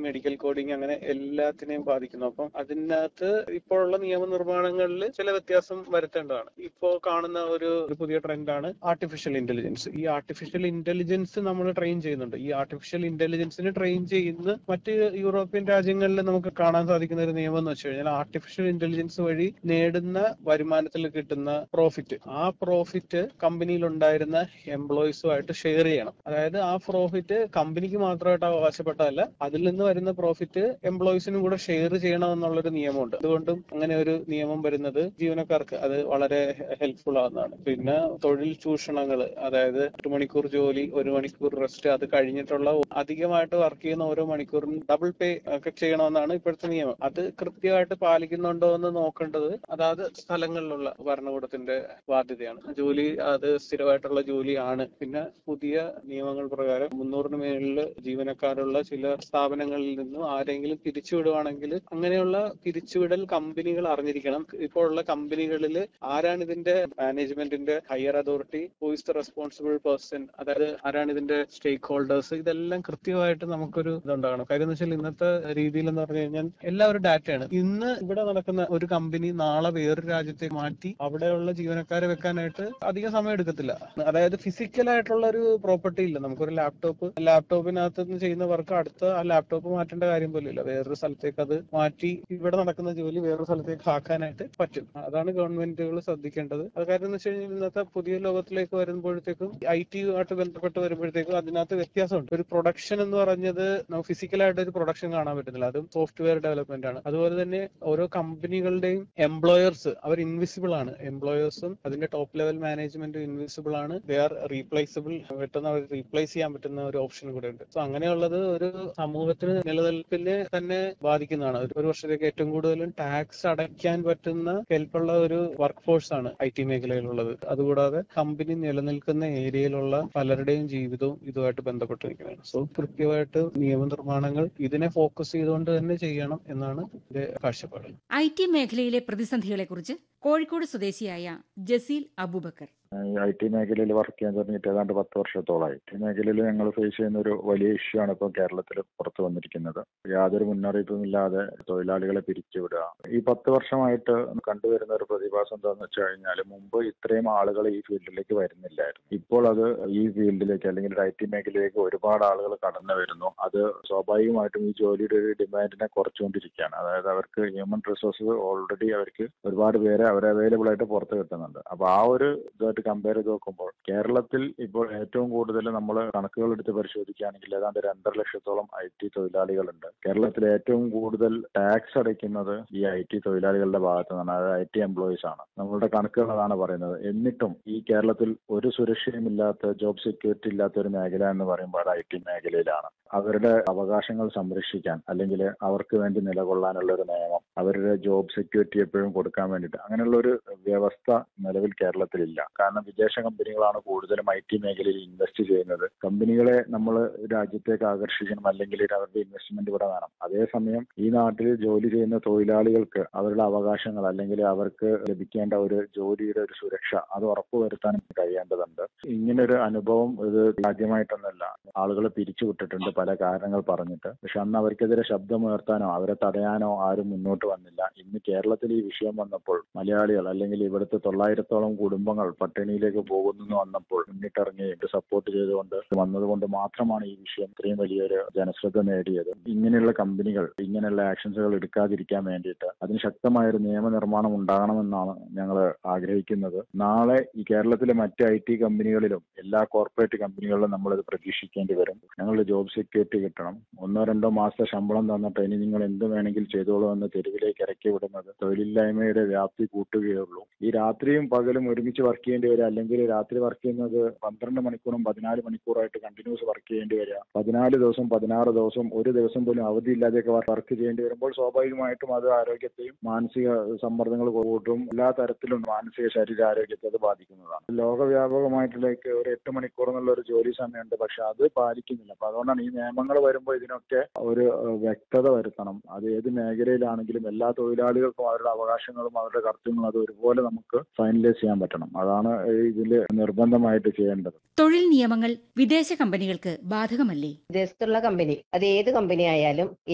medical coding അങ്ങനെ എല്ലാത്തിനെയും ബാധിക്കുന്നു അപ്പം അതിനകത്ത് ഇപ്പോഴുള്ള നിയമനിർമ്മാണങ്ങളിൽ ചില വ്യത്യാസം വരുത്തേണ്ടതാണ് ഇപ്പോൾ കാണുന്ന ഒരു ഒരു പുതിയ ട്രെൻഡാണ് ആർട്ടിഫിഷ്യൽ ഇന്റലിജൻസ് ഈ ആർട്ടിഫിഷ്യൽ ഇന്റലിജൻസ് നമ്മൾ ട്രെയിൻ ചെയ്യുന്നുണ്ട് ഈ ആർട്ടിഫിഷ്യൽ ഇന്റലിജൻസിന് ട്രെയിൻ ചെയ്യുന്ന മറ്റ് യൂറോപ്യൻ രാജ്യങ്ങളിൽ നമുക്ക് കാണാൻ സാധിക്കുന്ന ഒരു നിയമം എന്ന് വെച്ച് കഴിഞ്ഞാൽ ആർട്ടിഫിഷ്യൽ ഇന്റലിജൻസ് വഴി നേടുന്ന വരുമാനത്തിൽ കിട്ടുന്ന പ്രോഫിറ്റ് ആ പ്രോഫിറ്റ് കമ്പനിയിൽ ഉണ്ടായിരുന്ന എംപ്ലോയീസുമായിട്ട് ഷെയർ ചെയ്യണം അതായത് ആ പ്രോഫിറ്റ് കമ്പനിക്ക് മാത്രമായിട്ട് അവകാശപ്പെട്ടതല്ല അതിൽ നിന്ന് വരുന്ന പ്രോഫിറ്റ് എംപ്ലോയീസിനും കൂടെ ഷെയർ ചെയ്യണം എന്നുള്ളൊരു നിയമമുണ്ട് അതുകൊണ്ടും അങ്ങനെ ഒരു നിയമം വരുന്നത് ജീവനക്കാർക്ക് അത് വളരെ ഹെൽപ്ഫുൾ ആവുന്നതാണ് പിന്നെ തൊഴിൽ ചൂഷണങ്ങൾ അതായത് ഒരു മണിക്കൂർ ജോലി ഒരു മണിക്കൂർ റെസ്റ്റ് അത് കഴിഞ്ഞിട്ടുള്ള അധികമായിട്ട് വർക്ക് ചെയ്യുന്ന ഓരോ മണിക്കൂറിനും ഡബിൾ പേ ഒക്കെ ചെയ്യണമെന്നാണ് ഇപ്പോഴത്തെ നിയമം അത് കൃത്യമായിട്ട് പാലിക്കുന്നുണ്ടോ എന്ന് നോക്കേണ്ടത് അതാത് സ്ഥലങ്ങളിലുള്ള ഭരണകൂടത്തിന്റെ ബാധ്യതയാണ് ജോലി അത് സ്ഥിരമായിട്ടുള്ള ജോലിയാണ് പിന്നെ പുതിയ നിയമങ്ങൾ പ്രകാരം മുന്നൂറിന് മേളിൽ ജീവനക്കാരുള്ള ചില സ്ഥാപനങ്ങളിൽ നിന്നും ആരെങ്കിലും പിരിച്ചുവിടുവാണെങ്കിൽ അങ്ങനെയുള്ള പിരിച്ചുവിടൽ കമ്പനികൾ അറിഞ്ഞിരിക്കണം ഇപ്പോൾ ഉള്ള കമ്പനികളിൽ ആരാണ് ഇതിന്റെ മാനേജ്മെന്റിന്റെ higher authority who is the responsible person അതായത് ആരാണ് ഇതിന്റെ സ്റ്റേക്ക് ഹോൾഡേഴ്സ് ഇതെല്ലാം കൃത്യമായിട്ട് നമുക്കൊരു ഇതുണ്ടാകണം കാര്യം എന്ന് വെച്ചാൽ ഇന്നത്തെ രീതിയിൽ എന്ന് പറഞ്ഞു കഴിഞ്ഞാൽ എല്ലാവരും ഡാറ്റയാണ് ഇന്ന് ഇവിടെ നടക്കുന്ന ഒരു കമ്പനി നാളെ വേറൊരു രാജ്യത്തേക്ക് മാറ്റി അവിടെയുള്ള ജീവനക്കാരെ വെക്കാനായിട്ട് അധികം സമയം എടുക്കത്തില്ല അതായത് ഫിസിക്കൽ ആയിട്ടുള്ള ഒരു പ്രോപ്പർട്ടി ഇല്ല നമുക്കൊരു ലാപ്ടോപ്പ് ലാപ്ടോപ്പിനകത്ത് നിന്ന് ചെയ്യുന്ന വർക്ക് അടുത്ത ആ ലാപ്ടോപ്പ് മാറ്റേണ്ട കാര്യം പോലും ഇല്ല വേറൊരു സ്ഥലത്തേക്ക് അത് മാറ്റി ഇവിടെ നടക്കുന്ന ജോലി വേറൊരു സ്ഥലത്തേക്ക് ആക്കാനായിട്ട് പറ്റും അതാണ് ഗവൺമെന്റുകൾ ശ്രദ്ധിക്കേണ്ടത് അത് കാര്യം എന്ന് വെച്ച് കഴിഞ്ഞാൽ ഇന്നത്തെ പുതിയ ലോകത്തിലേക്ക് വരുമ്പോഴത്തേക്കും ഐ ടി ആയിട്ട് ബന്ധപ്പെട്ട് വരുമ്പോഴത്തേക്കും അതിനകത്ത് വ്യത്യാസമുണ്ട് ഒരു പ്രൊഡക്ഷൻ എന്ന് പറഞ്ഞത് നമുക്ക് ഫിസിക്കലായിട്ട് ഒരു പ്രൊഡക്ഷൻ കാണാൻ പറ്റുന്നില്ല അതും സോഫ്റ്റ്വെയർ ഡെവലപ്മെന്റ് ആണ് അതുപോലെ തന്നെ ഓരോ കമ്പനികളുടെയും എംപ്ലോയേഴ്സ് അവർ ഇൻവിസിബിൾ ആണ് എംപ്ലോയേഴ്സും അതിന്റെ ടോപ്പ് ലെവൽ മാനേജ്മെന്റും ഇൻവിസിബിൾ ആണ് ദേ ആർ റീപ്ലേസബിൾ പെട്ടെന്ന് അവർ റീപ്ലേസ് ചെയ്യാൻ പറ്റുന്ന ഒരു ഓപ്ഷൻ കൂടെ ഉണ്ട് സോ അങ്ങനെയുള്ളത് ഒരു സമൂഹത്തിന് നിലനിൽപ്പിനെ തന്നെ ബാധിക്കുന്നതാണ് ഒരു- ഒരു വർഷത്തേക്ക് ഏറ്റവും കൂടുതലും ടാക്സ് അടയ്ക്കാൻ പറ്റുന്ന കെൽപ്പുള്ള ഒരു വർക്ക് ഫോഴ്സ് ആണ് ഐ ടി മേഖലയിലുള്ളത് അതുകൂടാതെ കമ്പനി നിലനിൽക്കുന്ന ഏരിയയിലുള്ള പലരുടെയും ജീവിതവും ഇതുമായിട്ട് ബന്ധപ്പെട്ട് നിൽക്കുന്നതാണ് സോ കൃത്യമായിട്ട് നിയമനിർമ്മാണങ്ങൾ ഇതിനെ ഫോക്കസ് ചെയ്തുകൊണ്ട് തന്നെ ചെയ്യണം എന്നാണ് എന്റെ കാഴ്ചപ്പാട് ഐ ടി മേഖലയിലെ പ്രതിസന്ധികളെക്കുറിച്ച് കോഴിക്കോട് സ്വദേശിയായ ജസീൽ അബൂബക്കർ ഐ ടി മേഖലയിൽ വർക്ക് ചെയ്യാൻ തുടങ്ങിയിട്ട് ഏതാണ്ട് പത്ത് വർഷത്തോളമായി ഐ ടി മേഖലയിൽ ഞങ്ങൾ ഫേസ് ചെയ്യുന്ന ഒരു വലിയ ഇഷ്യൂ ആണ് ഇപ്പോൾ കേരളത്തിൽ പുറത്തു വന്നിരിക്കുന്നത് യാതൊരു മുന്നറിയിപ്പും ഇല്ലാതെ തൊഴിലാളികളെ പിരിച്ചുവിടുക ഈ പത്ത് വർഷമായിട്ട് കണ്ടുവരുന്ന ഒരു പ്രതിഭാസം എന്താണെന്ന് വെച്ച് കഴിഞ്ഞാൽ മുമ്പ് ഇത്രയും ആളുകൾ ഈ ഫീൽഡിലേക്ക് വരുന്നില്ലായിരുന്നു ഇപ്പോൾ അത് ഈ ഫീൽഡിലേക്ക് അല്ലെങ്കിൽ ഐ ടി മേഖലയിലേക്ക് ഒരുപാട് ആളുകൾ കടന്നു വരുന്നു അത് സ്വാഭാവികമായിട്ടും ഈ ജോലിയുടെ ഒരു ഡിമാൻഡിനെ കുറച്ചുകൊണ്ടിരിക്കുകയാണ് അതായത് അവർക്ക് ഹ്യൂമൻ റിസോഴ്സസ് ഓൾറെഡി അവർക്ക് ഒരുപാട് പേരെ അവർ അവൈലബിൾ ആയിട്ട് പുറത്ത് കിട്ടുന്നുണ്ട് അപ്പൊ ആ ഒരു ഇതായിട്ട് കമ്പയർ ചെയ്ത് നോക്കുമ്പോൾ കേരളത്തിൽ ഇപ്പോൾ ഏറ്റവും കൂടുതൽ നമ്മൾ കണക്കുകൾ എടുത്ത് പരിശോധിക്കുകയാണെങ്കിൽ ഏതാണ്ട് രണ്ടര ലക്ഷത്തോളം ഐ ടി തൊഴിലാളികളുണ്ട് കേരളത്തിൽ ഏറ്റവും കൂടുതൽ ടാക്സ് അടയ്ക്കുന്നത് ഈ ഐ ടി തൊഴിലാളികളുടെ ഭാഗത്ത് നിന്നാണ് അതായത് ഐ ടി എംപ്ലോയീസ് ആണ് നമ്മളുടെ കണക്കുകൾ അതാണ് പറയുന്നത് എന്നിട്ടും ഈ കേരളത്തിൽ ഒരു സുരക്ഷയും ഇല്ലാത്ത ജോബ് സെക്യൂരിറ്റി ഇല്ലാത്ത ഒരു മേഖല എന്ന് പറയുമ്പോൾ അത് ഐ ടി മേഖലയിലാണ് അവരുടെ അവകാശങ്ങൾ സംരക്ഷിക്കാൻ അല്ലെങ്കിൽ അവർക്ക് വേണ്ടി നിലകൊള്ളാനുള്ള ഒരു നിയമം അവരുടെ ജോബ് സെക്യൂരിറ്റി എപ്പോഴും കൊടുക്കാൻ വേണ്ടിയിട്ട് അങ്ങനെയുള്ള ഒരു വ്യവസ്ഥ നിലവിൽ കേരളത്തിലില്ല കാരണം വിദേശ കമ്പനികളാണ് കൂടുതലും ഐ ടി മേഖലയിൽ ഇൻവെസ്റ്റ് ചെയ്യുന്നത് കമ്പനികളെ നമ്മൾ രാജ്യത്തേക്ക് ആകർഷിക്കണം അല്ലെങ്കിൽ അവരുടെ ഇൻവെസ്റ്റ്മെന്റ് ഇവിടെ വേണം അതേസമയം ഈ നാട്ടിൽ ജോലി ചെയ്യുന്ന തൊഴിലാളികൾക്ക് അവരുടെ അവകാശങ്ങൾ അല്ലെങ്കിൽ അവർക്ക് ലഭിക്കേണ്ട ഒരു ജോലിയുടെ ഒരു സുരക്ഷ അത് ഉറപ്പുവരുത്താനും കഴിയേണ്ടതുണ്ട് ഇങ്ങനൊരു അനുഭവം ഇത് ആദ്യമായിട്ടൊന്നല്ല ആളുകൾ പിരിച്ചുവിട്ടിട്ടുണ്ട് പല കാരണങ്ങൾ പറഞ്ഞിട്ട് പക്ഷെ അന്ന് അവർക്കെതിരെ ശബ്ദമുയർത്താനോ അവരെ തടയാനോ ആരും മുന്നോട്ട് വന്നില്ല ഇന്ന് കേരളത്തിൽ ഈ വിഷയം വന്നപ്പോൾ മലയാളികൾ അല്ലെങ്കിൽ ഇവിടുത്തെ തൊള്ളായിരത്തോളം കുടുംബങ്ങൾ പട്ടിണിയിലേക്ക് പോകുന്നു എന്ന് വന്നപ്പോൾ മുന്നിട്ടിറങ്ങി ഇത് സപ്പോർട്ട് ചെയ്തുകൊണ്ട് വന്നതുകൊണ്ട് മാത്രമാണ് ഈ വിഷയം ഇത്രയും വലിയൊരു ജനശ്രദ്ധ നേടിയത് ഇങ്ങനെയുള്ള കമ്പനികൾ ഇങ്ങനെയുള്ള ആക്ഷൻസുകൾ എടുക്കാതിരിക്കാൻ വേണ്ടിയിട്ട് അതിന് ശക്തമായ ഒരു നിയമനിർമ്മാണം ഉണ്ടാകണമെന്നാണ് ഞങ്ങൾ ആഗ്രഹിക്കുന്നത് നാളെ ഈ കേരളത്തിലെ മറ്റ് ഐ ടി കമ്പനികളിലും എല്ലാ കോർപ്പറേറ്റ് കമ്പനികളിലും നമ്മളിത് പ്രതീക്ഷിക്കേണ്ടി വരും ഞങ്ങളുടെ ജോബ് സെക്യൂരിറ്റി കിട്ടണം ഒന്നോ രണ്ടോ മാസത്തെ ശമ്പളം തന്നിട്ട് ഇനി നിങ്ങൾ എന്ത് വേണമെങ്കിൽ ചെയ്തോളൂ എന്ന് തെരുവിലേക്ക് ഇറക്കി വിടുന്നത് തൊഴിലില്ലായ്മയുടെ വ്യാപ്തി കൂട്ടുകയുള്ളൂ ഈ രാത്രിയും പകലും ഒരുമിച്ച് വർക്ക് ചെയ്യേണ്ടി വരിക അല്ലെങ്കിൽ രാത്രി വർക്ക് ചെയ്യുന്നത് പന്ത്രണ്ട് മണിക്കൂറും പതിനാല് മണിക്കൂറായിട്ട് കണ്ടിന്യൂസ് വർക്ക് ചെയ്യേണ്ടി വരിക പതിനാല് ദിവസം പതിനാറ് ദിവസം ഒരു ദിവസം പോലും അവധിയില്ലാതെയൊക്കെ വർക്ക് ചെയ്യേണ്ടി വരുമ്പോൾ സ്വാഭാവികമായിട്ടും അത് ആരോഗ്യത്തെയും മാനസിക സമ്മർദ്ദങ്ങൾ കൂട്ടും എല്ലാ തരത്തിലും മാനസിക ശരീരാരോഗ്യത്തെ അത് ബാധിക്കുന്നതാണ് ലോകവ്യാപകമായിട്ടുള്ളേക്ക് ഒരു എട്ട് മണിക്കൂർ എന്നുള്ള ഒരു ജോലി സമയമുണ്ട് പക്ഷെ അത് പാലിക്കുന്നില്ല അപ്പൊ അതുകൊണ്ടാണ് ഈ നിയമങ്ങൾ വരുമ്പോൾ ഇതിനൊക്കെ ഒരു ഏഹ്, വ്യക്തത വരുത്തണം അത് ഏത് മേഖലയിലാണെങ്കിലും എല്ലാ തൊഴിലാളികൾക്കും അവരുടെ അവകാശങ്ങളും അവരുടെ കർത്തവ്യങ്ങളും അത് ഒരുപോലെ നമുക്ക് ഫൈനലൈസ് ചെയ്യാൻ പറ്റണം അതാണ് ഇതിൽ നിർബന്ധമായിട്ട് ചെയ്യേണ്ടത് തൊഴിൽ നിയമങ്ങൾ വിദേശ കമ്പനികൾക്ക് ബാധകമല്ലേ വിദേശത്തുള്ള കമ്പനി അത് ഏത് കമ്പനി ആയാലും